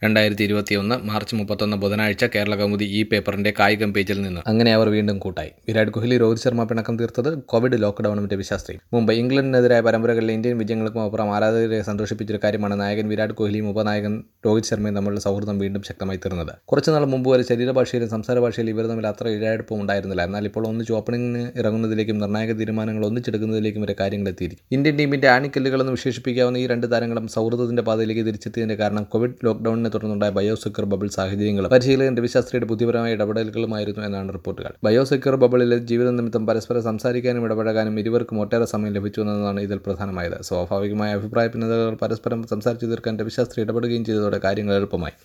രണ്ടായിരത്തി ഇരുപത്തിയൊന്ന് മാർച്ച് മുപ്പത്തൊന്ന് ബുധനാഴ്ച കേരള കൗമുദി ഈ പേപ്പറിന്റെ കായികം പേജിൽ നിന്ന് അങ്ങനെ അവർ വീണ്ടും കൂട്ടായി വിരാട് കോഹ്ലി രോഹിത് ശർമ്മ പിണക്കം തീർത്തത് കോവിഡ് ലോക്ക്ഡൌണും രവിശാസ്ത്രി മുംബൈ ഇംഗ്ലണ്ടിനെതിരായ പരമ്പരകളിലെ ഇന്ത്യൻ വിജയങ്ങൾക്കും അപ്പുറം ആരാധകരെ സന്തോഷിപ്പിച്ചൊരു കാര്യമാണ് നായകൻ വിരാട് കോഹ്ലിയും ഉപനായകൻ രോഹിത് ശർമ്മയും തമ്മിലുള്ള സൗഹൃദം വീണ്ടും ശക്തമായി തീർന്നത് കുറച്ചുനാൾ മുമ്പ് വരെ ശരീരഭാഷയിലും സംസാര ഭാഷയിലും ഇവർ തമ്മിൽ അത്ര ഇഴയടുപ്പം ഉണ്ടായിരുന്നില്ല എന്നാൽ ഇപ്പോൾ ഒന്നിച്ച് ഓപ്പണിംഗിന് ഇറങ്ങുന്നതിലേക്കും നിർണായക തീരുമാനങ്ങൾ ഒന്നിച്ചെടുക്കുന്നതിലേക്കും വരെ കാര്യങ്ങൾ എത്തിയിരിക്കും ഇന്ത്യൻ ടീമിന്റെ ആണിക്കല്ലുകളെന്ന് വിശേഷിപ്പിക്കാവുന്ന ഈ രണ്ട് താരങ്ങളും സൗഹൃദത്തിന്റെ പാതയിലേക്ക് തിരിച്ചെത്തിയതിന്റെ കാരണം കോവിഡ് ലോക്ക്ഡൌണിനെ തുടർന്നുണ്ടായ ബയോസെക്യൂർ ബബിൾ സാഹചര്യങ്ങളും പരിശീലകൻ രവിശാസ്ത്രിയുടെ ബുദ്ധിപരമായ ഇടപെടലുകളുമായിരുന്നു എന്നാണ് റിപ്പോർട്ടുകൾ ബയോസെക്യൂർ ബബിളിലെ ജീവിത നിമിത്തം പരസ്പരം സംസാരിക്കാനും ഇടപഴകാനും ഇരുവർക്കും ഒട്ടേറെ സമയം ലഭിച്ചു എന്നതാണ് ഇതിൽ പ്രധാനമായത് സ്വാഭാവികമായ അഭിപ്രായ ഭിന്നതകൾ പരസ്പരം സംസാരിച്ചു തീർക്കാൻ രവിശാസ്ത്രി ഇടപെടുകയും ചെയ്തതോടെ കാര്യങ്ങൾ എളുപ്പമായി